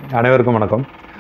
அனைவருக்கும் வணக்கம்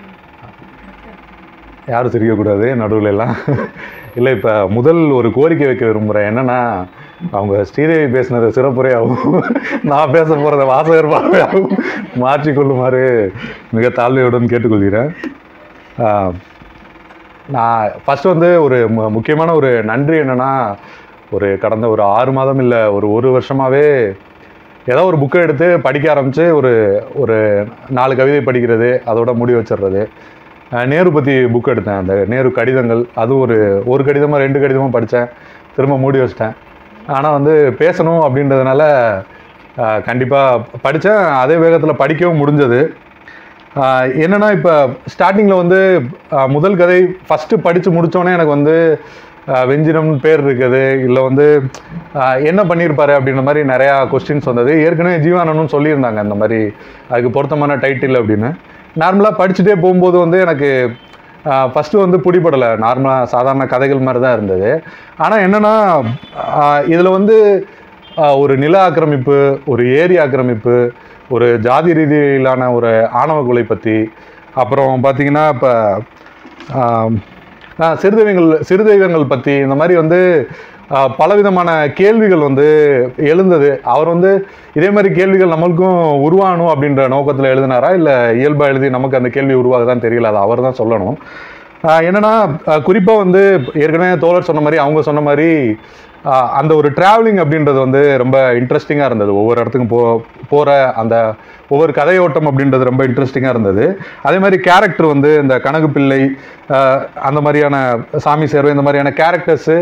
யாரும் சிரிக்கக்கூடாது நடுவில் எல்லாம் இல்லை இப்போ முதல் ஒரு கோரிக்கை வைக்க விரும்புகிறேன் என்னன்னா அவங்க ஸ்ரீதேவி பேசினது சிறப்புரையாகவும் நான் பேச போகிறத வாசகர் பார்வையாகவும் மாற்றிக்கொள்ளுமாறு மிக தாழ்மையுடன் கேட்டுக்கொள்கிறேன் ஆஹ், நான் ஃபஸ்ட்டு வந்து ஒரு மு- முக்கியமான ஒரு நன்றி என்னன்னா ஒரு கடந்த ஒரு ஆறு மாதம் இல்லை ஒரு ஒரு வருஷமாகவே ஏதோ ஒரு புக்கை எடுத்து படிக்க ஆரம்பித்து ஒரு ஒரு நாலு கவிதை படிக்கிறது அதோட முடி வச்சிடுறது அஹ் நேரு பற்றி புக் எடுத்தேன் அந்த நேரு கடிதங்கள் அது ஒரு ஒரு கடிதமாக ரெண்டு கடிதமாக படித்தேன் திரும்ப மூடி வச்சிட்டேன் ஆனால் வந்து பேசணும் அப்படின்றதுனால கண்டிப்பாக படித்தேன் அதே வேகத்தில் படிக்கவும் முடிஞ்சது ஆஹ் என்னன்னா இப்போ ஸ்டார்டிங்கில் வந்து ஆஹ் முதல் கதை ஃபஸ்ட்டு படித்து முடித்தோடனே எனக்கு வந்து ஆஹ் வெஞ்சினம்னு பேர் இருக்குது இல்லை வந்து ஆஹ் என்ன பண்ணியிருப்பாரு அப்படின்ற மாதிரி நிறையா கொஸ்டின்ஸ் வந்தது ஏற்கனவே ஜீவானனும் சொல்லியிருந்தாங்க அந்த மாதிரி அதுக்கு பொருத்தமான டைட்டில் அப்படின்னு நார்மலாக படிச்சுட்டே போகும்போது வந்து எனக்கு ஃபஸ்ட்டு வந்து பிடிபடலை நார்மலாக சாதாரண கதைகள் மாதிரி தான் இருந்தது ஆனால் என்னென்னா இதில் வந்து ஆஹ் ஒரு நில ஆக்கிரமிப்பு ஒரு ஏரி ஆக்கிரமிப்பு ஒரு ஜாதி ரீதியிலான ஒரு ஆணவ கொலை பற்றி அப்புறம் பார்த்தீங்கன்னா இப்போ சிறுதெய்வங்கள் சிறுதெய்வங்கள் பற்றி இந்த மாதிரி வந்து ஆஹ் பலவிதமான கேள்விகள் வந்து எழுந்தது அவர் வந்து இதே மாதிரி கேள்விகள் நம்மளுக்கும் உருவாகணும் அப்படின்ற நோக்கத்தில் எழுதினாரா இல்லை இயல்பாக எழுதி நமக்கு அந்த கேள்வி உருவாகுதான்னு தெரியல அது அவர் தான் சொல்லணும் ஆஹ் என்னன்னா குறிப்பாக வந்து ஏற்கனவே தோழர் சொன்ன மாதிரி அவங்க சொன்ன மாதிரி ஆஹ் அந்த ஒரு டிராவலிங் அப்படின்றது வந்து ரொம்ப இன்ட்ரெஸ்டிங்காக இருந்தது ஒவ்வொரு இடத்துக்கும் போ போகிற அந்த ஒவ்வொரு கதையோட்டம் அப்படின்றது ரொம்ப இன்ட்ரெஸ்டிங்காக இருந்தது அதே மாதிரி கேரக்டர் வந்து இந்த கனகு பிள்ளை ஆஹ் அந்த மாதிரியான சாமி சேர்வை இந்த மாதிரியான கேரக்டர்ஸு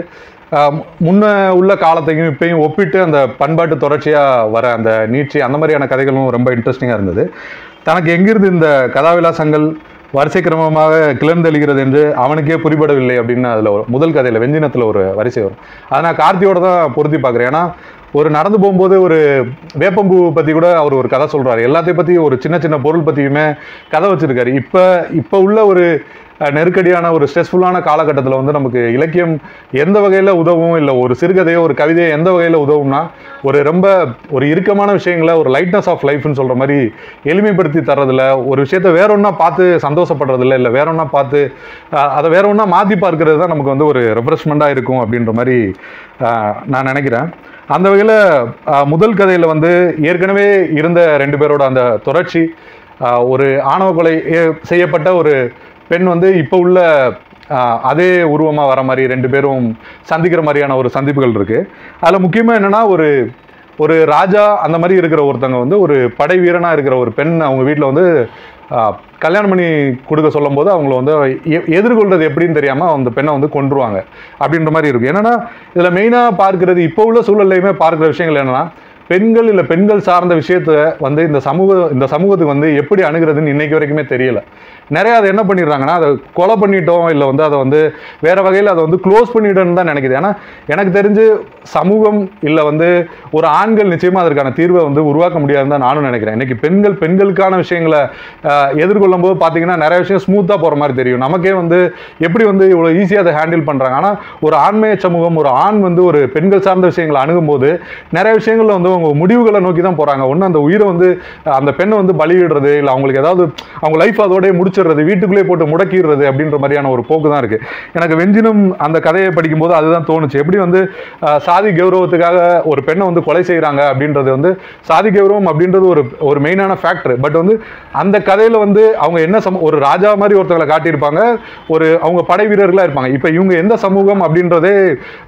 முன்ன உள்ள காலத்தையும் இப்பயும் ஒப்பிட்டு அந்த பண்பாட்டு தொடர்ச்சியாக வர அந்த நீட்சி அந்த மாதிரியான கதைகளும் ரொம்ப இன்ட்ரெஸ்டிங்காக இருந்தது தனக்கு எங்கிருந்து இந்த கதாவிலாசங்கள் வரிசை கிரமமாக கிளர்ந்தெழுகிறது என்று அவனுக்கே புரிபடவில்லை அப்படின்னு அதில் ஒரு முதல் கதையில் வெஞ்சினத்தில் ஒரு வரிசை வரும் அதை நான் கார்த்தியோட தான் பொருத்தி பார்க்குறேன் ஏன்னா ஒரு நடந்து போகும்போது ஒரு வேப்பம்பூ பற்றி கூட அவர் ஒரு கதை சொல்கிறாரு எல்லாத்தையும் பற்றி ஒரு சின்ன சின்ன பொருள் பற்றியுமே கதை வச்சுருக்காரு இப்போ இப்போ உள்ள ஒரு அஹ், நெருக்கடியான ஒரு ஸ்ட்ரெஸ்ஃபுல்லான காலகட்டத்தில் வந்து நமக்கு இலக்கியம் எந்த வகையில் உதவும் இல்லை ஒரு சிறுகதையோ ஒரு கவிதையோ எந்த வகையில் உதவும்னா ஒரு ரொம்ப ஒரு இறுக்கமான விஷயங்களை ஒரு லைட்னஸ் ஆஃப் லைஃப்னு சொல்கிற மாதிரி எளிமைப்படுத்தி தர்றதில்ல ஒரு விஷயத்த வேற ஒன்றா பார்த்து சந்தோஷப்படுறதில்ல இல்லை வேற ஒன்றா பார்த்து அஹ், அதை வேற ஒன்றா மாற்றி பார்க்கறது தான் நமக்கு வந்து ஒரு ரெஃப்ரெஷ்மெண்ட்டாக இருக்கும் அப்படின்ற மாதிரி அஹ், நான் நினைக்கிறேன் அந்த வகையில் முதல் கதையில் வந்து ஏற்கனவே இருந்த ரெண்டு பேரோட அந்த தொடர்ச்சி அஹ், ஒரு ஆணவ கொலை ஏ- செய்யப்பட்ட ஒரு பெண் வந்து இப்போ உள்ள ஆஹ், அதே உருவமாக வர மாதிரி ரெண்டு பேரும் சந்திக்கிற மாதிரியான ஒரு சந்திப்புகள் இருக்குது அதில் முக்கியமாக என்னென்னா ஒரு ஒரு ராஜா அந்த மாதிரி இருக்கிற ஒருத்தங்க வந்து ஒரு படை வீரனாக இருக்கிற ஒரு பெண் அவங்க வீட்டில் வந்து ஆஹ், கல்யாணம் பண்ணி கொடுக்க சொல்லும்போது அவங்கள வந்து எ- எதிர்கொள்றது எப்படின்னு தெரியாமல் அந்த பெண்ணை வந்து கொன்றுவாங்க அப்படின்ற மாதிரி இருக்கும் என்னன்னா இதில் மெயினாக பார்க்கிறது இப்போ உள்ள சூழல்லையுமே பார்க்குற விஷயங்கள் என்னன்னா பெண்கள் இல்லை பெண்கள் சார்ந்த விஷயத்த வந்து இந்த சமூக இந்த சமூகத்துக்கு வந்து எப்படி அணுகிறதுன்னு இன்னைக்கு வரைக்குமே தெரியல நிறைய அதை என்ன பண்ணிடுறாங்கன்னா அதை கொலை பண்ணிட்டோம் இல்லை வந்து அதை வந்து வேற வகையில் அதை வந்து க்ளோஸ் பண்ணிடணும்னு தான் நினைக்குது ஏன்னா எனக்கு தெரிஞ்சு சமூகம் இல்லை வந்து ஒரு ஆண்கள் நிச்சயமாக அதற்கான தீர்வை வந்து உருவாக்க முடியாதுன்னு தான் நானும் நினைக்கிறேன் இன்னைக்கு பெண்கள் பெண்களுக்கான விஷயங்களை ஆஹ், எதிர்கொள்ளும் போது பார்த்தீங்கன்னா நிறைய விஷயம் ஸ்மூத்தாக போகிற மாதிரி தெரியும் நமக்கே வந்து எப்படி வந்து இவ்வளோ ஈஸியாக அதை ஹேண்டில் பண்ணுறாங்க ஆனால் ஒரு ஆண்மைய சமூகம் ஒரு ஆண் வந்து ஒரு பெண்கள் சார்ந்த விஷயங்களை அணுகும்போது நிறைய விஷயங்கள்ல வந்து அவங்க முடிவுகளை நோக்கி தான் போகிறாங்க ஒன்று அந்த உயிரை வந்து அஹ், அந்த பெண்ணை வந்து பலியிடுறது இல்லை அவங்களுக்கு ஏதாவது அவங்க லைஃப் அதோடய முடிச்சிடுறது வீட்டுக்குள்ளேயே போட்டு முடக்கிடுறது அப்படின்ற மாதிரியான ஒரு போக்கு தான் இருக்குது எனக்கு வெஞ்சினம் அந்த கதையை படிக்கும்போது அதுதான் தோணுச்சு எப்படி வந்து அஹ், சாதி கௌரவத்துக்காக ஒரு பெண்ணை வந்து கொலை செய்கிறாங்க அப்படின்றது வந்து சாதி கௌரவம் அப்படின்றது ஒரு ஒரு மெயினான ஃபேக்டர் பட் வந்து அந்த கதையில் வந்து அவங்க என்ன சம ஒரு ராஜா மாதிரி ஒருத்தவங்களை காட்டியிருப்பாங்க ஒரு அவங்க படை வீரர்களாக இருப்பாங்க இப்போ இவங்க எந்த சமூகம் அப்படின்றதே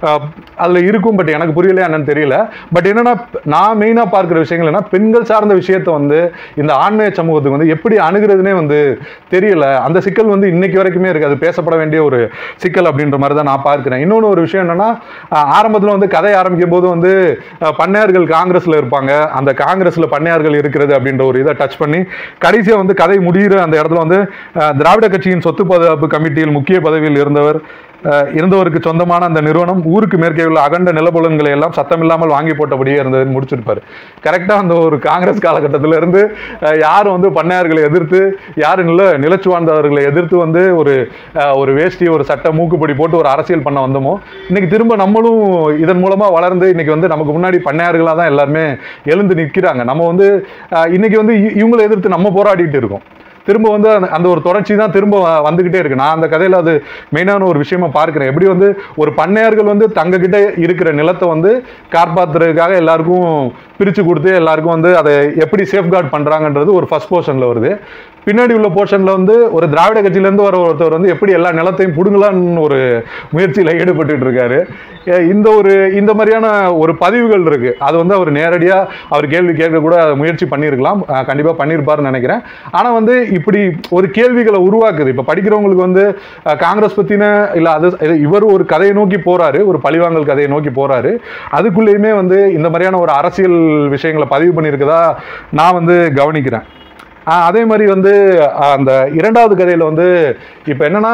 அதில் இருக்கும் பட் எனக்கு புரியல என்னன்னு தெரியல பட் என்னன்னா நான் மெயினாக பார்க்குற விஷயங்கள் என்ன பெண்கள் சார்ந்த விஷயத்தை வந்து இந்த ஆண்மைய சமூகத்துக்கு வந்து எப்படி அணுகிறதுனே வந்து தெரியல அந்த சிக்கல் வந்து இன்னைக்கு வரைக்குமே இருக்கு அது பேசப்பட வேண்டிய ஒரு சிக்கல் அப்படின்ற மாதிரி தான் நான் பார்க்கிறேன் இன்னொன்று ஒரு விஷயம் என்னன்னா ஆரம்பத்தில் வந்து கதை ஆரம்பிக்கும் போது வந்து அஹ், பண்ணையார்கள் காங்கிரஸ்ல இருப்பாங்க அந்த காங்கிரஸ்ல பண்ணையார்கள் இருக்கிறது அப்படின்ற ஒரு இதை டச் பண்ணி கடைசியாக வந்து கதை முடிகிற அந்த இடத்துல வந்து அஹ், திராவிட கட்சியின் சொத்து பாதுகாப்பு கமிட்டியில் முக்கிய பதவியில் இருந்தவர் அஹ், இருந்தவருக்கு சொந்தமான அந்த நிறுவனம் ஊருக்கு மேற்கே உள்ள அகண்ட நிலபுலன்களை எல்லாம் சத்தமில்லாமல் வாங்கி போட்டபடியே இருந்ததுன்னு முடிச்சிருப்பாரு கரெக்டாக அந்த ஒரு காங்கிரஸ் காலகட்டத்தில இருந்து அஹ், யார் வந்து பண்ணையார்களை எதிர்த்து யார் நில நிலச்சு வாழ்ந்தவர்களை எதிர்த்து வந்து ஒரு அஹ், ஒரு வேஷ்டி ஒரு சட்டை மூக்குப்பொடி போட்டு ஒரு அரசியல் பண்ண வந்தோமோ இன்னைக்கு திரும்ப நம்மளும் இதன் மூலமா வளர்ந்து இன்னைக்கு வந்து நமக்கு முன்னாடி பண்ணையார்களாக தான் எல்லாருமே எழுந்து நிற்கிறாங்க நம்ம வந்து அஹ், இன்னைக்கு வந்து இ- இவங்களை எதிர்த்து நம்ம போராடிட்டு இருக்கோம் திரும்ப வந்து அந்த- அந்த ஒரு தொடர்ச்சி தான் திரும்ப வ- வந்துகிட்டே இருக்கு நான் அந்த கதையில அது மெயினான ஒரு விஷயமா பார்க்கிறேன் எப்படி வந்து ஒரு பண்ணையார்கள் வந்து தங்க கிட்ட இருக்கிற நிலத்தை வந்து காப்பாத்துறதுக்காக எல்லாருக்கும் பிரிச்சு கொடுத்து எல்லாருக்கும் வந்து அதை எப்படி சேஃப்கார்ட் பண்றாங்கன்றது ஒரு ஃபர்ஸ்ட் போர்ஷன்ல வருது பின்னாடி உள்ள போர்ஷன்ல வந்து ஒரு திராவிட கட்சியில இருந்து வர ஒருத்தர் வந்து எப்படி எல்லா நிலத்தையும் புடுங்கலான்னு ஒரு முயற்சியில ஈடுபட்டுட்டு இருக்காரு எ- இந்த ஒரு இந்த மாதிரியான ஒரு பதிவுகள் இருக்கு அது வந்து அவர் நேரடியா அவர் கேள்வி கேட்க கூட முயற்சி பண்ணியிருக்கலாம் அஹ் கண்டிப்பா பண்ணியிருப்பாருன்னு நினைக்கிறேன் ஆனா வந்து இப்படி ஒரு கேள்விகளை உருவாக்குது இப்ப படிக்கிறவங்களுக்கு வந்து அஹ், காங்கிரஸ் பத்தின இல்ல அது இது- இவர் ஒரு கதையை நோக்கி போறாரு ஒரு பழிவாங்கல் கதையை நோக்கி போறாரு அதுக்குள்ளேயுமே வந்து இந்த மாதிரியான ஒரு அரசியல் விஷயங்களை பதிவு பண்ணியிருக்கதா நான் வந்து கவனிக்கிறேன் ஆஹ் அதே மாதிரி வந்து ஆஹ் அந்த இரண்டாவது கதையில வந்து இப்போ என்னன்னா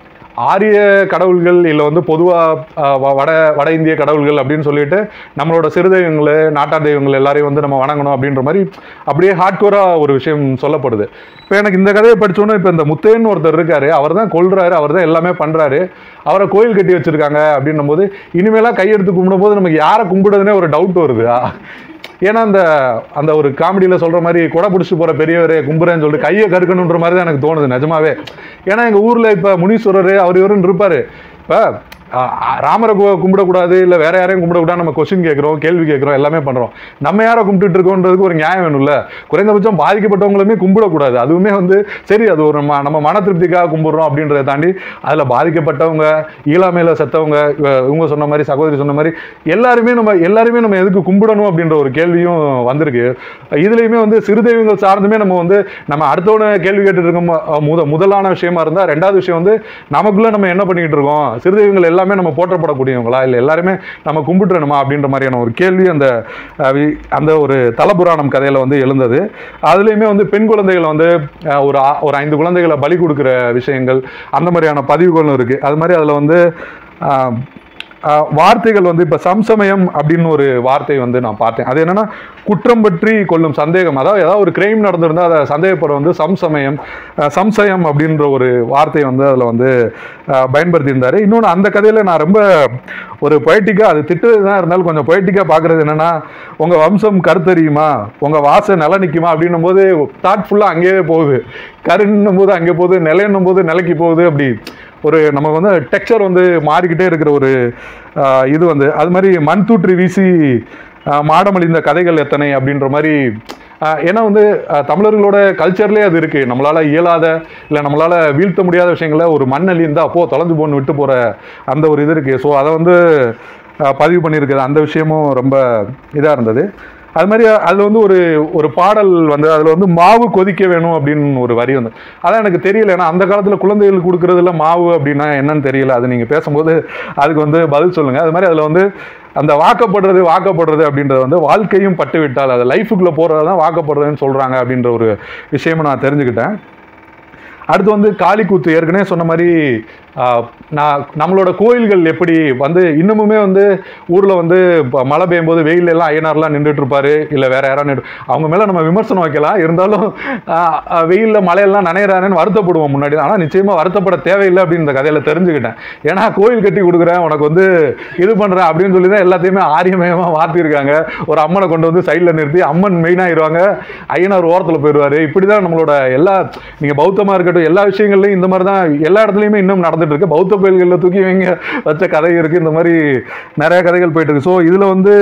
ஆரிய கடவுள்கள் இல்லை வந்து பொதுவாக வட வட இந்திய கடவுள்கள் அப்படின்னு சொல்லிட்டு நம்மளோட சிறு தெய்வங்கள் நாட்டார் தெய்வங்கள் எல்லாரையும் வந்து நம்ம வணங்கணும் அப்படின்ற மாதிரி அப்படியே ஹார்ட்கோராக ஒரு விஷயம் சொல்லப்படுது இப்போ எனக்கு இந்த கதையை படிச்சோன்னே இப்போ இந்த முத்தேன்னு ஒருத்தர் இருக்காரு அவர் தான் கொள்றாரு அவர் தான் எல்லாமே பண்றாரு அவரை கோயில் கட்டி வச்சிருக்காங்க அப்படின்னும் போது இனிமேலாம் கையெடுத்து கும்பிடும்போது நமக்கு யாரை கும்பிடுறதுனே ஒரு டவுட் வருது ஏன்னா அந்த அந்த ஒரு காமெடியில் சொல்ற மாதிரி கொடை பிடிச்சி போற பெரியவரே கும்புறேன்னு சொல்லிட்டு கையை கருக்கணுன்ற மாதிரி தான் எனக்கு தோணுது நிஜமாவே ஏன்னா எங்க ஊர்ல இப்ப முனீஸ்வரர் அவர் இவருன்னு இருப்பாரு இப்ப அஹ், அஹ், ராமரை கு- கும்பிடக்கூடாது இல்லை வேற யாரையும் கும்பிடக்கூடாது நம்ம கொஸ்டின் கேட்குறோம் கேள்வி கேட்குறோம் எல்லாமே பண்றோம் நம்ம யாரை கும்பிட்டுட்டு இருக்கோன்றதுக்கு ஒரு நியாயம் வேணும்ல குறைந்தபட்சம் பாதிக்கப்பட்டவங்களுமே கும்பிடக்கூடாது அதுவுமே வந்து சரி அது ஒரு நம்ம நம்ம மன திருப்திக்காக கும்பிடுறோம் அப்படின்றத தாண்டி அதில் பாதிக்கப்பட்டவங்க ஈழாமையில் செத்தவங்க இவ- இவங்க சொன்ன மாதிரி சகோதரி சொன்ன மாதிரி எல்லாருமே நம்ம எல்லாருமே நம்ம எதுக்கு கும்பிடணும் அப்படின்ற ஒரு கேள்வியும் வந்திருக்கு இதுலேயுமே வந்து சிறு தெய்வங்கள் சார்ந்துமே நம்ம வந்து நம்ம அடுத்தவன கேள்வி கேட்டுட்டு இருக்கோம் அஹ் முத முதலான விஷயமா இருந்தால் ரெண்டாவது விஷயம் வந்து நமக்குள்ள நம்ம என்ன பண்ணிக்கிட்டு இருக்கோம் சிறு தெய்வங்கள் எல்லாமே நம்ம போற்றப்படக்கூடியவங்களா இல்லை எல்லாருமே நம்ம கும்பிட்டுறணுமா அப்படின்ற மாதிரியான ஒரு கேள்வி அந்த அஹ், வி- அந்த ஒரு தலபுராணம் கதையில வந்து எழுந்தது அதுலேயுமே வந்து பெண் குழந்தைகளை வந்து அஹ், ஒரு ஆ- ஒரு ஐந்து குழந்தைகளை பலி கொடுக்குற விஷயங்கள் அந்த மாதிரியான பதிவுகளும் இருக்கு அது மாதிரி அதில் வந்து ஆஹ், ஆஹ், வார்த்தைகள் வந்து இப்போ சம்சமயம் அப்படின்னு ஒரு வார்த்தை வந்து நான் பார்த்தேன் அது என்னன்னா குற்றம் பற்றி கொள்ளும் சந்தேகம் அதாவது ஏதாவது ஒரு கிரைம் நடந்திருந்தால் அதை சந்தேகப்பட வந்து சம்சமயம் ஆஹ், சம்சயம் அப்படின்ற ஒரு வார்த்தையை வந்து அதில் வந்து ஆஹ், பயன்படுத்தியிருந்தாரு இன்னொன்று அந்த கதையில் நான் ரொம்ப ஒரு பொய்டிக்காக அது திட்டுறது தான் இருந்தாலும் கொஞ்சம் பொய்டிக்காக பார்க்குறது என்னன்னா உங்கள் வம்சம் கருத்தறியுமா உங்கள் வாசை நில நிற்குமா அப்படின்னும் போது தாட் ஃபுல்லாக அங்கேயே போகுது கருன்னும் போது அங்கே போகுது நிலைன்னும் போது நிலைக்கு போகுது அப்படி ஒரு நம்ம வந்து டெக்ஸ்சர் வந்து மாறிக்கிட்டே இருக்கிற ஒரு ஆஹ், இது வந்து அது மாதிரி மண் தூற்றி வீசி ஆஹ், மாடமழிந்த கதைகள் எத்தனை அப்படின்ற மாதிரி ஆஹ், ஏன்னா வந்து ஆஹ், தமிழர்களோட கல்ச்சர்லேயே அது இருக்குது நம்மளால் இயலாத இல்லை நம்மளால் வீழ்த்த முடியாத விஷயங்களை ஒரு மண்ணலி இருந்தால் அப்போ தொலைஞ்சு போன்னு விட்டு போகிற அந்த ஒரு இது இருக்குது ஸோ அதை வந்து ஆஹ், பதிவு பண்ணியிருக்குது அந்த விஷயமும் ரொம்ப இதாக இருந்தது அது மாதிரி அதில் வந்து ஒரு ஒரு பாடல் வந்து அதில் வந்து மாவு கொதிக்க வேணும் அப்படின்னு ஒரு வரி வந்து அதான் எனக்கு தெரியல ஏன்னா அந்த காலத்தில் குழந்தைகளுக்கு கொடுக்குறதுல மாவு அப்படின்னா என்னன்னு தெரியல அது நீங்கள் பேசும்போது அதுக்கு வந்து பதில் சொல்லுங்கள் அது மாதிரி அதில் வந்து அந்த வாக்கப்படுறது வாக்கப்படுறது அப்படின்றது வந்து வாழ்க்கையும் பட்டு விட்டால் அது லைஃபுக்குள்ளே போகிறது தான் வாக்கப்படுறதுன்னு சொல்கிறாங்க அப்படின்ற ஒரு விஷயமும் நான் தெரிஞ்சுக்கிட்டேன் அடுத்து வந்து காளிக்கூத்து ஏற்கனவே சொன்ன மாதிரி ஆஹ், நான் நம்மளோட கோயில்கள் எப்படி வந்து இன்னமுமே வந்து ஊரில் வந்து இப்போ மழை பெய்யும் போது வெயில் எல்லாம் ஐயனார்லாம் நின்றுட்டு இருப்பாரு இல்லை வேற யாராவது நின்று அவங்க மேலே நம்ம விமர்சனம் வைக்கலாம் இருந்தாலும் வெயிலில் மழையெல்லாம் நனையிறாருன்னு வருத்தப்படுவோம் முன்னாடி ஆனால் நிச்சயமாக வருத்தப்பட தேவையில்லை அப்படின்னு இந்த கதையில் தெரிஞ்சுக்கிட்டேன் ஏன்னா கோயில் கட்டி கொடுக்குறேன் உனக்கு வந்து இது பண்ணுறேன் அப்படின்னு சொல்லி தான் எல்லாத்தையுமே ஆரியமயமாக மாற்றிருக்காங்க ஒரு அம்மனை கொண்டு வந்து சைடில் நிறுத்தி அம்மன் மெயினாகிடுவாங்க ஐயனார் ஓரத்தில் போயிடுவார் இப்படி தான் நம்மளோட எல்லா நீங்கள் பௌத்தமாக இருக்கட்டும் எல்லா விஷயங்கள்லையும் இந்த மாதிரி தான் எல்லா இடத்துலையுமே இன்னும் நடந்துட்டு இருக்கு பௌத்த கோயில்களில் தூக்கி வைங்க வச்ச கதை இருக்குது இந்த மாதிரி நிறைய கதைகள் போயிட்டு இருக்கு ஸோ இதில் வந்து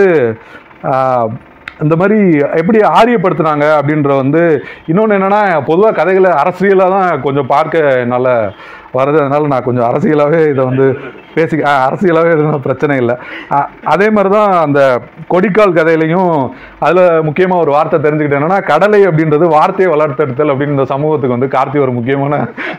ஆஹ், இந்த மாதிரி எப்படி ஆரியப்படுத்துனாங்க அப்படின்ற வந்து இன்னொன்று என்னன்னா பொதுவாக கதைகளை அரசியலாக தான் கொஞ்சம் பார்க்க என்னால் வருது அதனால நான் கொஞ்சம் அரசியலாகவே இதை வந்து பேசி அரசியலாகவே எதுவும் பிரச்சனை இல்லை அ- அதே மாதிரி தான் அந்த கொடிக்கால் கதையிலையும் அதில் முக்கியமாக ஒரு வார்த்தை தெரிஞ்சுக்கிட்டேன் என்னன்னா கடலை அப்படின்றது வார்த்தையை வளர்த்தெடுத்தல் அப்படின்னு இந்த சமூகத்துக்கு வந்து கார்த்தி ஒரு முக்கியமான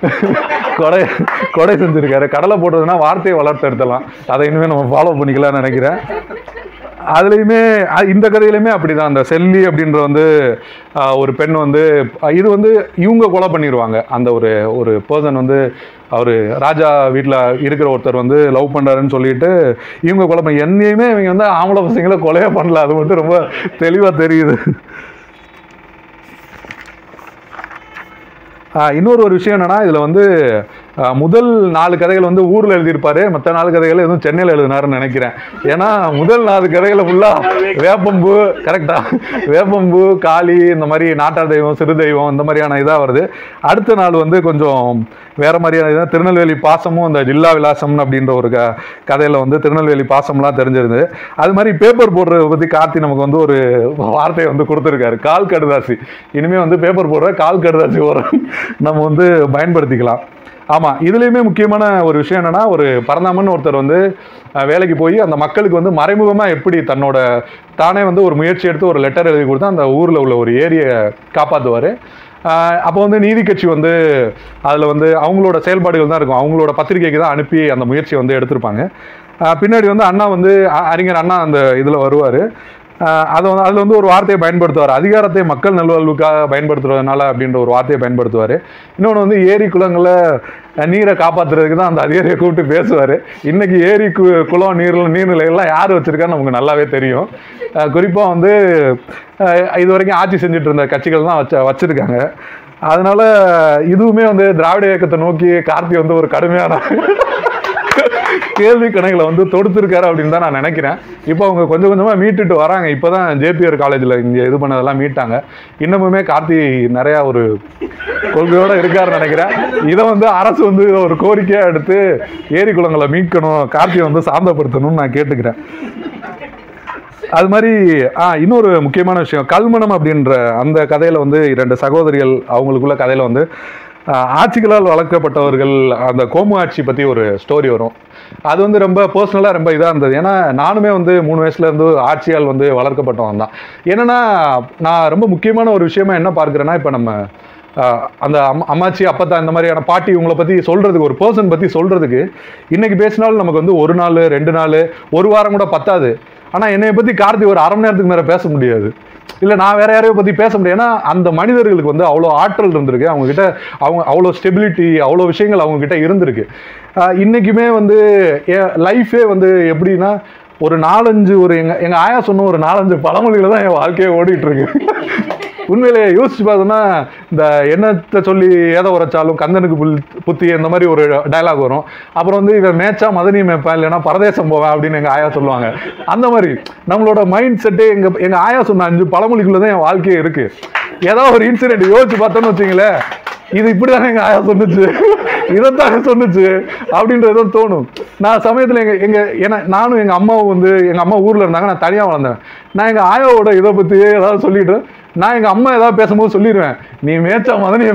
கொடை கொடை செஞ்சுருக்காரு கடலை போடுறதுன்னா வார்த்தையை வளர்த்தெடுத்தலாம் அதை இனிமேல் நம்ம ஃபாலோ பண்ணிக்கலாம்னு நினைக்கிறேன் அதுலேயுமே அ- இந்த கதையிலுமே அப்படிதான் அந்த செல்லி அப்படின்ற வந்து ஆஹ், ஒரு பெண் வந்து அஹ், இது வந்து இவங்க கொலை பண்ணிடுவாங்க அந்த ஒரு ஒரு பர்சன் வந்து அவர் ராஜா வீட்டில் இருக்கிற ஒருத்தர் வந்து லவ் பண்ணுறாருன்னு சொல்லிட்டு இவங்க கொலை பண்ணி என்னையுமே இவங்க வந்து ஆம்பளை பசங்களை கொலையே பண்ணல அது மட்டும் ரொம்ப தெளிவாக தெரியுது ஆஹ் இன்னொரு ஒரு விஷயம் என்னன்னா இதில் வந்து அஹ், முதல் நாலு கதைகள் வந்து ஊரில் எழுதியிருப்பாரு மற்ற நாலு கதைகள் எதுவும் சென்னையில் எழுதினாருன்னு நினைக்கிறேன் ஏன்னா முதல் நாலு கதைகளை ஃபுல்லாக வேப்பம்பு கரெக்டா வேப்பம்பு காளி இந்த மாதிரி நாட்டார் தெய்வம் சிறு தெய்வம் இந்த மாதிரியான இதாக வருது அடுத்த நாள் வந்து கொஞ்சம் வேற மாதிரியான இதாக திருநெல்வேலி பாசமும் இந்த ஜில்லா விலாசம்னு அப்படின்ற ஒரு க கதையில் வந்து திருநெல்வேலி பாசம்லாம் தெரிஞ்சிருது அது மாதிரி பேப்பர் போடுறத பற்றி கார்த்தி நமக்கு வந்து ஒரு வார்த்தையை வந்து கொடுத்துருக்காரு கால் கடுதாசி இனிமேல் வந்து பேப்பர் போடுற கால் கடுதாசி ஒரு நம்ம வந்து பயன்படுத்திக்கலாம் ஆமாம் இதுலேயுமே முக்கியமான ஒரு விஷயம் என்னன்னா ஒரு பரந்தாமன் ஒருத்தர் வந்து அஹ், வேலைக்கு போய் அந்த மக்களுக்கு வந்து மறைமுகமாக எப்படி தன்னோட தானே வந்து ஒரு முயற்சி எடுத்து ஒரு லெட்டர் எழுதி கொடுத்து அந்த ஊரில் உள்ள ஒரு ஏரியை காப்பாற்றுவார் அப்போ வந்து நீதி கட்சி வந்து அதில் வந்து அவங்களோட செயல்பாடுகள் தான் இருக்கும் அவங்களோட பத்திரிகைக்கு தான் அனுப்பி அந்த முயற்சியை வந்து எடுத்திருப்பாங்க அஹ், பின்னாடி வந்து அண்ணா வந்து அ- அறிஞர் அண்ணா அந்த இதில் வருவார் அதை வந்து அதில் வந்து ஒரு வார்த்தையை பயன்படுத்துவார் அதிகாரத்தை மக்கள் நல்வாழ்வுக்காக பயன்படுத்துறதுனால அப்படின்ற ஒரு வார்த்தையை பயன்படுத்துவார் இன்னொன்று வந்து ஏரி குளங்களை அஹ், நீரை காப்பாற்றுறதுக்கு தான் அந்த அதிகாரியை கூப்பிட்டு பேசுவார் இன்னைக்கு ஏரி கு குளம் நீர் நீர்நிலைகள்லாம் யார் வச்சுருக்கான்னு நமக்கு நல்லாவே தெரியும் குறிப்பாக வந்து அஹ், இது வரைக்கும் ஆட்சி செஞ்சுட்டு இருந்த கட்சிகள் தான் வச்ச வச்சுருக்காங்க அதனால இதுவுமே வந்து திராவிட இயக்கத்தை நோக்கி கார்த்தி வந்து ஒரு கடுமையான கேள்வி கணக்குல வந்து தொடுத்திருக்காரு அப்படின்னு தான் நான் நினைக்கிறேன் இப்போ அவங்க கொஞ்சம் கொஞ்சமாக மீட்டுட்டு வராங்க இப்போ தான் ஜேபிஆர் காலேஜில் இங்கே இது பண்ணதெல்லாம் மீட்டாங்க இன்னமுமே கார்த்தி நிறையா ஒரு கொள்கையோடு இருக்காருன்னு நினைக்கிறேன் இதை வந்து அரசு வந்து ஒரு கோரிக்கையாக எடுத்து ஏரி குளங்களை மீட்கணும் கார்த்தியை வந்து சாந்தப்படுத்தணும்னு நான் கேட்டுக்கிறேன் அது மாதிரி ஆ இன்னொரு முக்கியமான விஷயம் கல்மணம் அப்படின்ற அந்த கதையில் வந்து இரண்டு சகோதரிகள் அவங்களுக்குள்ள கதையில் வந்து ஆ, ஆட்சிகளால் வளர்க்கப்பட்டவர்கள் அந்த கோமு ஆட்சி பற்றி ஒரு ஸ்டோரி வரும் அது வந்து ரொம்ப பர்சனலாக ரொம்ப இதாக இருந்தது ஏன்னா நானுமே வந்து மூணு வயசுல இருந்து ஆட்சியால் வந்து வளர்க்கப்பட்டவன் தான் என்னன்னா நான் ரொம்ப முக்கியமான ஒரு விஷயமா என்ன பார்க்குறேன்னா இப்போ நம்ம ஆஹ் அந்த அம் அம்மாச்சி அப்பத்தா இந்த மாதிரியான பாட்டி இவங்களை பற்றி சொல்கிறதுக்கு ஒரு பர்சன் பற்றி சொல்கிறதுக்கு இன்னைக்கு பேசினாலும் நமக்கு வந்து ஒரு நாள் ரெண்டு நாள் ஒரு வாரம் கூட பத்தாது ஆனால் என்னைய பற்றி கார்த்தி ஒரு அரை மணி நேரத்துக்கு மேலே பேச முடியாது இல்லை நான் வேற யாரையோ பற்றி பேச முடியாது ஏன்னா அந்த மனிதர்களுக்கு வந்து அவ்வளோ ஆற்றல் இருந்திருக்கு அவங்க கிட்ட அவங்க அவ்வளோ ஸ்டெபிலிட்டி அவ்வளோ விஷயங்கள் அவங்க கிட்ட இருந்திருக்கு ஆஹ் இன்னைக்குமே வந்து லைஃபே வந்து எப்படின்னா ஒரு நாலஞ்சு ஒரு எங்க எங்க ஆயா சொன்ன ஒரு நாலஞ்சு பழமொழிகளை தான் என் வாழ்க்கையை ஓடிட்டு இருக்கு உண்மையிலே யோசிச்சு பார்த்தோம்னா இந்த எண்ணத்தை சொல்லி ஏத உரைச்சாலும் கந்தனுக்கு புல் புத்தி இந்த மாதிரி ஒரு டயலாக் வரும் அப்புறம் வந்து இவன் மேய்ச்சா மதனி மேய்ப்பேன் இல்லைன்னா பரதேசம் போவேன் அப்படின்னு எங்கள் ஆயா சொல்லுவாங்க அந்த மாதிரி நம்மளோட மைண்ட் செட்டே எங்கள் எங்கள் ஆயா சொன்ன அஞ்சு பழமொழிக்குள்ளே தான் என் வாழ்க்கையே இருக்கு ஏதாவது ஒரு இன்சிடென்ட் யோசிச்சு பார்த்தோன்னு வச்சிங்களேன் இது இப்படி தானே எங்கள் ஆயா சொன்னுச்சு இதைத்தானே சொன்னுச்சு அப்படின்றது தோணும் நான் சமயத்தில் எங்கள் எங்கள் ஏன்னா நானும் எங்கள் அம்மாவும் வந்து எங்கள் அம்மா ஊரில் இருந்தாங்க நான் தனியாக வளர்ந்தேன் நான் எங்கள் ஆயாவோட இதை பற்றி ஏதாவது சொல்லிட்டு நான் எங்கள் அம்மா ஏதாவது பேசும்போது சொல்லிடுவேன் நீ மேய்ச்சா மதனியை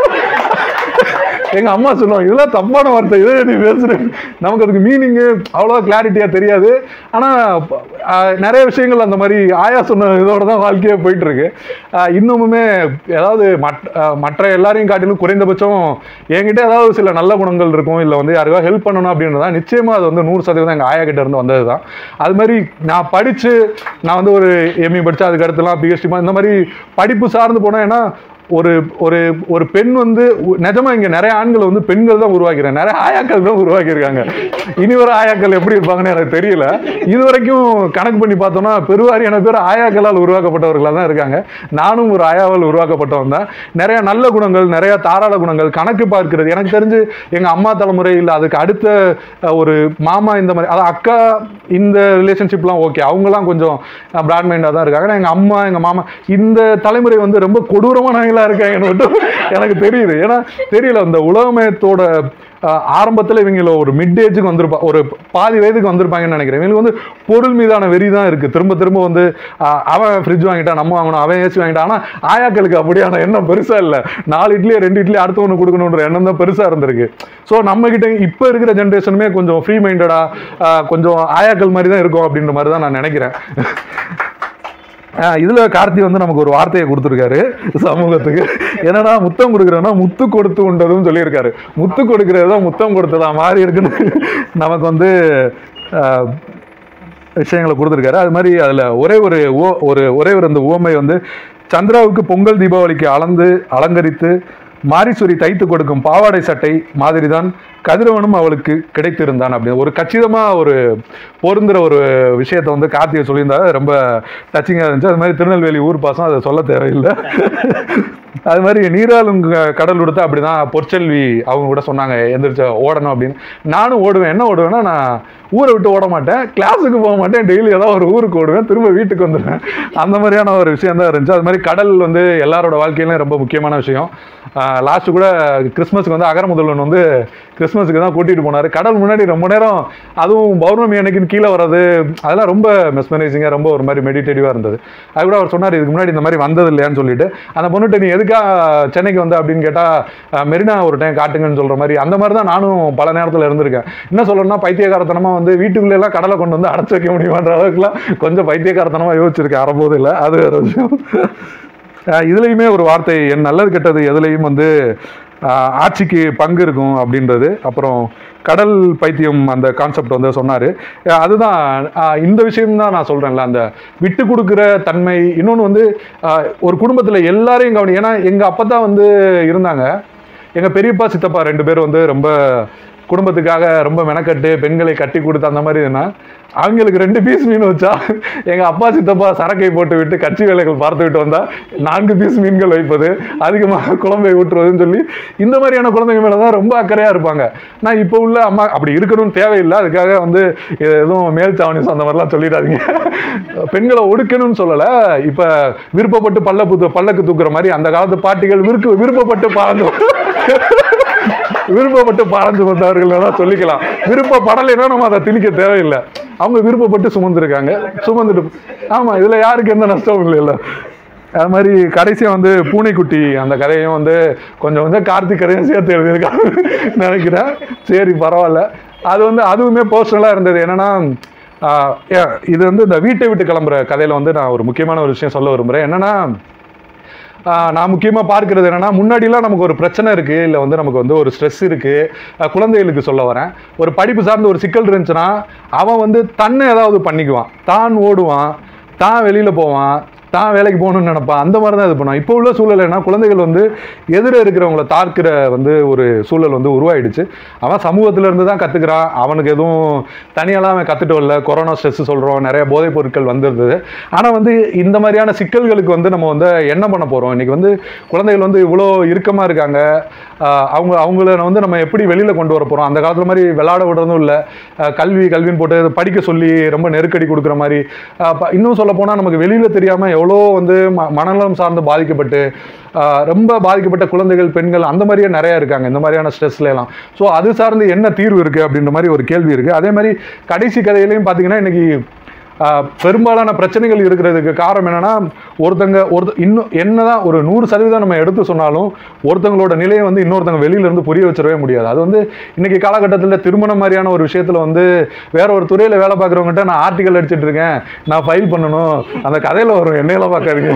எங்க அம்மா சொல்லுவாங்க இதெல்லாம் தப்பான வார்த்தை இதை நீ பேசுற நமக்கு அதுக்கு மீனிங்கு அவ்வளோ கிளாரிட்டியா தெரியாது ஆனா ஆஹ், நிறைய விஷயங்கள் அந்த மாதிரி ஆயா சொன்ன இதோட தான் வாழ்க்கையே போயிட்டு இருக்கு ஆஹ், இன்னுமுமே ஏதாவது மற்ற ஆஹ், மற்ற எல்லாரையும் காட்டிலும் குறைந்தபட்சம் என்கிட்ட ஏதாவது சில நல்ல குணங்கள் இருக்கும் இல்லை வந்து யாருக்காவது ஹெல்ப் பண்ணணும் அப்படின்றதா நிச்சயமா அது வந்து நூறு சதவீதம் எங்கள் ஆயா கிட்ட இருந்து வந்தது தான் அது மாதிரி நான் படிச்சு நான் வந்து ஒரு எம்இ படிச்சு அதுக்கு அடுத்துலாம் பிஹெச்டி இந்த மாதிரி படிப்பு சார்ந்து போனேன் ஏன்னா ஒரு ஒரு ஒரு பெண் வந்து உ- நிஜமா இங்க நிறைய ஆண்கள் வந்து பெண்கள் தான் உருவாக்கிறேன் நிறைய ஆயாக்கள் தான் உருவாக்கியிருக்காங்க இனி வர ஆயாக்கள் எப்படி இருப்பாங்கன்னு எனக்கு தெரியல இது வரைக்கும் கணக்கு பண்ணி பார்த்தோம்னா பெருவாரியான பேர் ஆயாக்களால் உருவாக்கப்பட்டவர்களாக தான் இருக்காங்க நானும் ஒரு ஆயாவால் உருவாக்கப்பட்டவன் தான் நிறைய நல்ல குணங்கள் நிறைய தாராள குணங்கள் கணக்கு பார்க்கிறது எனக்கு தெரிஞ்சு எங்க அம்மா தலைமுறை இல்லை அதுக்கு அடுத்த அஹ், ஒரு மாமா இந்த மாதிரி அதாவது அக்கா இந்த ரிலேஷன்ஷிப்லாம் ஓகே அவங்கலாம் கொஞ்சம் பிராட் மைண்டாக தான் இருக்காங்க ஆனா எங்க அம்மா எங்க மாமா இந்த தலைமுறை வந்து ரொம்ப கொடூரமானவங்களா இருக்காங்கன்னு மட்டும் எனக்கு தெரியுது ஏன்னா தெரியல அந்த உலகமயத்தோட அஹ், ஆரம்பத்துல இவங்கள ஒரு மிட் ஏஜுக்கு வந்திருப்பா ஒரு பாதி வயதுக்கு வந்திருப்பாங்கன்னு நினைக்கிறேன் இவங்களுக்கு வந்து பொருள் மீதான வெறி தான் இருக்கு திரும்ப திரும்ப வந்து அஹ், அவன் ஃப்ரிட்ஜ் வாங்கிட்டான் நம்ம வாங்கணும் அவன் ஏசி வாங்கிட்டான் ஆனா ஆயாக்களுக்கு அப்படியான எண்ணம் பெருசா இல்லை நாலு இட்லி ரெண்டு இட்லி அடுத்தவனு கொடுக்கணுன்ற எண்ணம் தான் பெருசா இருந்திருக்கு ஸோ நம்ம கிட்ட இப்போ இருக்கிற ஜென்ரேஷனுமே கொஞ்சம் ஃப்ரீ மைண்டடா கொஞ்சம் ஆயாக்கள் மாதிரி தான் இருக்கும் அப்படின்ற மாதிரி தான் நான் நினைக்கிறேன் ஆஹ் இதுல கார்த்தி வந்து நமக்கு ஒரு வார்த்தையை கொடுத்துருக்காரு சமூகத்துக்கு என்னன்னா முத்தம் கொடுக்குறேன்னா முத்து கொடுத்து உண்டதும் சொல்லியிருக்காரு முத்து கொடுக்கறது தான் முத்தம் கொடுத்ததா மாதிரி இருக்குன்னு நமக்கு வந்து ஆஹ், விஷயங்களை கொடுத்துருக்காரு அது மாதிரி அதில் ஒரே ஒரு ஓ ஒரு ஒரே ஒரு அந்த ஓமை வந்து சந்திராவுக்கு பொங்கல் தீபாவளிக்கு அளந்து அலங்கரித்து மாரிசுரி தைத்து கொடுக்கும் பாவாடை சட்டை மாதிரி தான் கதிரவனும் அவளுக்கு கிடைத்திருந்தான் அப்படின்னு ஒரு கச்சிதமாக ஒரு பொருந்துற ஒரு விஷயத்தை வந்து கார்த்திகை சொல்லியிருந்தா ரொம்ப டச்சிங்காக இருந்துச்சு அது மாதிரி திருநெல்வேலி ஊர் பாசம் அதை சொல்ல தேவையில்லை அது மாதிரி நீராளும் க- கடல் கொடுத்தா அப்படிதான் பொற்செல்வி அவங்க கூட சொன்னாங்க எந்திரிச்சு ஓடணும் அப்படின்னு நானும் ஓடுவேன் என்ன ஓடுவேன்னா நான் ஊரை விட்டு ஓட மாட்டேன் கிளாஸுக்கு போக மாட்டேன் டெய்லி ஏதாவது ஒரு ஊருக்கு ஓடுவேன் திரும்ப வீட்டுக்கு வந்துடுவேன் அந்த மாதிரியான ஒரு விஷயம் தான் இருந்துச்சு அது மாதிரி கடல் வந்து எல்லாரோட வாழ்க்கையிலும் ரொம்ப முக்கியமான விஷயம் லாஸ்ட்டு கூட கிறிஸ்மஸுக்கு வந்து அகர முதல்வன் வந்து கிறிஸ்மஸுக்கு தான் கூட்டிகிட்டு போனார் கடல் முன்னாடி ரொம்ப நேரம் அதுவும் பௌர்ணமி அன்னைக்குன்னு கீழே வர்றது அதெல்லாம் ரொம்ப மெஸ்மரைசிங்காக ரொம்ப ஒரு மாதிரி மெடிடேட்டிவாக இருந்தது அது கூட அவர் சொன்னார் இதுக்கு முன்னாடி இந்த மாதிரி வந்தது இல்லையான்னு சொல்லிட்டு அந்த பொண்ணுகிட்ட நீ எதுக்கா சென்னைக்கு வந்த அப்படின்னு கேட்டால் மெரினா ஒரு டைம் காட்டுங்கன்னு சொல்கிற மாதிரி அந்த மாதிரி தான் நானும் பல நேரத்தில் இருந்திருக்கேன் என்ன சொல்லணும்னா பைத்தியகாரத்தனமாக வந்து வீட்டுக்குள்ளே எல்லாம் கடலை கொண்டு வந்து அடைச்சு வைக்க முடியுமான்ற அளவுக்குலாம் கொஞ்சம் பைத்தியகாரத்தனமாக யோசிச்சிருக்கேன் அறபோது இல்லை அது வேற விஷயம் அஹ் இதுலயுமே ஒரு வார்த்தை என் நல்லது கெட்டது எதுலையும் வந்து அஹ், ஆட்சிக்கு பங்கு இருக்கும் அப்படின்றது அப்புறம் கடல் பைத்தியம் அந்த கான்செப்ட் வந்து சொன்னார் அதுதான் அஹ், இந்த விஷயம் தான் நான் சொல்கிறேன்ல அந்த விட்டு கொடுக்குற தன்மை இன்னொன்று வந்து அஹ், ஒரு குடும்பத்தில் எல்லாரையும் கவனி ஏன்னா எங்கள் அப்பா தான் வந்து இருந்தாங்க எங்கள் பெரியப்பா சித்தப்பா ரெண்டு பேரும் வந்து ரொம்ப குடும்பத்துக்காக ரொம்ப மெனக்கட்டு பெண்களை கட்டி கொடுத்து அந்த மாதிரி இதுனா அவங்களுக்கு ரெண்டு பீஸ் மீன் வச்சா எங்கள் அப்பா சித்தப்பா சரக்கை போட்டு விட்டு கட்சி வேலைகள் பார்த்து விட்டு வந்தா நான்கு பீஸ் மீன்கள் வைப்பது அதிகமாக குழம்பை ஊற்றுவதுன்னு சொல்லி இந்த மாதிரியான குழந்தைங்க மேலே தான் ரொம்ப அக்கறையாக இருப்பாங்க நான் இப்போ உள்ள அம்மா அப்படி இருக்கணும்னு தேவையில்லை அதுக்காக வந்து எதுவும் மேல் சாவணிஸ் அந்த மாதிரிலாம் சொல்லிடாதீங்க பெண்களை ஒடுக்கணும்னு சொல்லலை இப்போ விருப்பப்பட்டு பல்ல புத்து பல்லக்கு தூக்குற மாதிரி அந்த காலத்து பாட்டிகள் விருக்கு விருப்பப்பட்டு பாழ்ந்து விருப்பப்பட்டு பாரஞ்சு வந்தவர்கள் வேணா சொல்லிக்கலாம் விருப்பப்படலைன்னா நம்ம அதை திணிக்க தேவையில்லை அவங்க விருப்பப்பட்டு சுமந்துருக்காங்க சுமந்துட்டு ஆமா இதுல யாருக்கு எந்த நஷ்டமும் இல்லைல்ல அது மாதிரி கடைசியாக வந்து பூனைக்குட்டி அந்த கதையும் வந்து கொஞ்சம் கொஞ்சம் கார்த்திக் கதையும் சேர்த்து எழுதியிருக்காங்க நினைக்கிறேன் சரி பரவாயில்ல அது வந்து அதுவுமே பர்சனலாக இருந்தது என்னன்னா ஆஹ் ஏ- இது வந்து இந்த வீட்டை விட்டு கிளம்புற கதையில வந்து நான் ஒரு முக்கியமான ஒரு விஷயம் சொல்ல விரும்புகிறேன் என்னன்னா ஆஹ் நான் முக்கியமாக பார்க்கிறது என்னன்னா முன்னாடிலாம் நமக்கு ஒரு பிரச்சனை இருக்குது இல்லை வந்து நமக்கு வந்து ஒரு ஸ்ட்ரெஸ் இருக்குது குழந்தைகளுக்கு சொல்ல வரேன் ஒரு படிப்பு சார்ந்த ஒரு சிக்கல் இருந்துச்சுன்னா அவன் வந்து தன்னை ஏதாவது பண்ணிக்குவான் தான் ஓடுவான் தான் வெளியில் போவான் தான் வேலைக்கு போகணும்னு நினைப்பான் அந்த மாதிரி தான் இது பண்ணுவான் இப்போ உள்ள சூழல் என்ன குழந்தைகள் வந்து எதிர இருக்கிறவங்கள தாக்குற வந்து ஒரு சூழல் வந்து உருவாயிடுச்சு அவன் சமூகத்துல இருந்து தான் கற்றுக்கிறான் அவனுக்கு எதுவும் தனியெல்லாம் அவன் கற்றுட்டு வரல கொரோனா ஸ்ட்ரெஸ் சொல்கிறோம் நிறைய போதைப் பொருட்கள் வந்துருந்தது ஆனால் வந்து இந்த மாதிரியான சிக்கல்களுக்கு வந்து நம்ம வந்து என்ன பண்ண போகிறோம் இன்னைக்கு வந்து குழந்தைகள் வந்து இவ்வளோ இறுக்கமாக இருக்காங்க ஆஹ் அவங்க அவங்கள வந்து நம்ம எப்படி வெளியில் கொண்டு வர போகிறோம் அந்த காலத்தில் மாதிரி விளையாட விடுறதும் இல்லை கல்வி கல்வின்னு போட்டு படிக்க சொல்லி ரொம்ப நெருக்கடி கொடுக்குற மாதிரி ஆஹ் ப- இன்னும் சொல்ல போனால் நமக்கு வெளியில் தெரியாமல் எவ்வளோ வந்து ம மனநலம் சார்ந்து பாதிக்கப்பட்டு ஆஹ் ரொம்ப பாதிக்கப்பட்ட குழந்தைகள் பெண்கள் அந்த மாதிரியே நிறைய இருக்காங்க இந்த மாதிரியான ஸ்ட்ரெஸ்ல எல்லாம் ஸோ அது சார்ந்து என்ன தீர்வு இருக்குது அப்படின்ற மாதிரி ஒரு கேள்வி இருக்குது அதே மாதிரி கடைசி கதையிலையும் பார்த்தீங்கன்னா இன்னைக்கு ஆஹ் பெரும்பாலான பிரச்சனைகள் இருக்கிறதுக்கு காரணம் என்னன்னா ஒருத்தங்க ஒரு இன்னும் என்னதான் ஒரு நூறு சதவீதம் நம்ம எடுத்து சொன்னாலும் ஒருத்தங்களோட நிலையை வந்து இன்னொருத்தங்க வெளியில இருந்து புரிய வச்சிடவே முடியாது அது வந்து இன்னைக்கு காலகட்டத்தில் திருமணம் மாதிரியான ஒரு விஷயத்துல வந்து வேற ஒரு துறையில வேலை பார்க்குறவங்ககிட்ட நான் ஆர்டிக்கல் அடிச்சிட்டு இருக்கேன் நான் ஃபைல் பண்ணணும் அந்த கதையில வரும் என்னையெல்லாம் பார்க்காதீங்க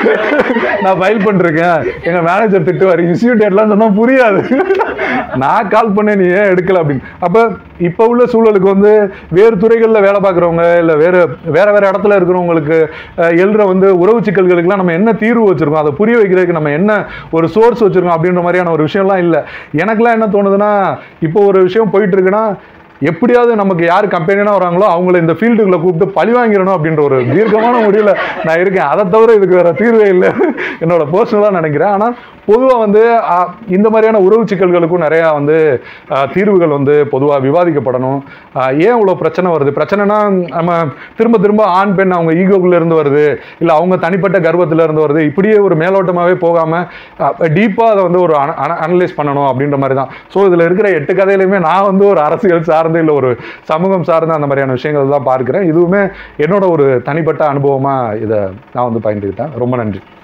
நான் ஃபைல் பண்ணிருக்கேன் எங்க மேனேஜர் திட்டுவார் இஷ்யூ டேட்லாம் சொன்னா புரியாது நான் கால் பண்ணேன் நீ ஏன் எடுக்கல அப்படின்னு அப்ப இப்ப உள்ள சூழலுக்கு வந்து வேறு துறைகளில் வேலை பார்க்குறவங்க இல்லை வேறு வேற வேற இடத்துல இருக்கிறவங்களுக்கு அஹ், எழுற வந்து உறவு சிக்கல்களுக்கெல்லாம் நம்ம என்ன தீர்வு வச்சிருக்கோம் அதை புரிய வைக்கிறதுக்கு நம்ம என்ன ஒரு சோர்ஸ் வச்சிருக்கோம் அப்படின்ற மாதிரியான ஒரு விஷயம்லாம் இல்லை எனக்கெல்லாம் என்ன தோணுதுன்னா இப்போ ஒரு விஷயம் போயிட்டு இருக்குன்னா எப்படியாவது நமக்கு யார் கம்பெனினா வராங்களோ அவங்கள இந்த ஃபீல்டுக்குள்ள கூப்பிட்டு பழி வாங்கிடணும் அப்படின்ற ஒரு தீர்க்கமான முடியல நான் இருக்கேன் அதை தவிர இதுக்கு வேற தீர்வே இல்லை என்னோட பர்சனலாக நினைக்கிறேன் ஆனால் பொதுவாக வந்து ஆ, இந்த மாதிரியான உறவு சிக்கல்களுக்கும் நிறையா வந்து ஆ, தீர்வுகள் வந்து பொதுவாக விவாதிக்கப்படணும் ஆ, ஏன் இவ்வளோ பிரச்சனை வருது பிரச்சனைனா நம்ம திரும்ப திரும்ப ஆண் பெண் அவங்க ஈகோக்குள்ள இருந்து வருது இல்லை அவங்க தனிப்பட்ட கர்வத்துல இருந்து வருது இப்படியே ஒரு மேலோட்டமாகவே போகாமல் டீப்பாக அதை வந்து ஒரு அனலைஸ் பண்ணணும் அப்படின்ற மாதிரி தான் ஸோ இதில் இருக்கிற எட்டு கதையிலுமே நான் வந்து ஒரு அரசியல் சார்ந்து இல்லை ஒரு சமூகம் சார்ந்த அந்த மாதிரியான விஷயங்கள் தான் பார்க்குறேன் இதுவுமே என்னோட ஒரு தனிப்பட்ட அனுபவமாக இதை நான் வந்து பயந்துக்கிட்டேன் ரொம்ப நன்றி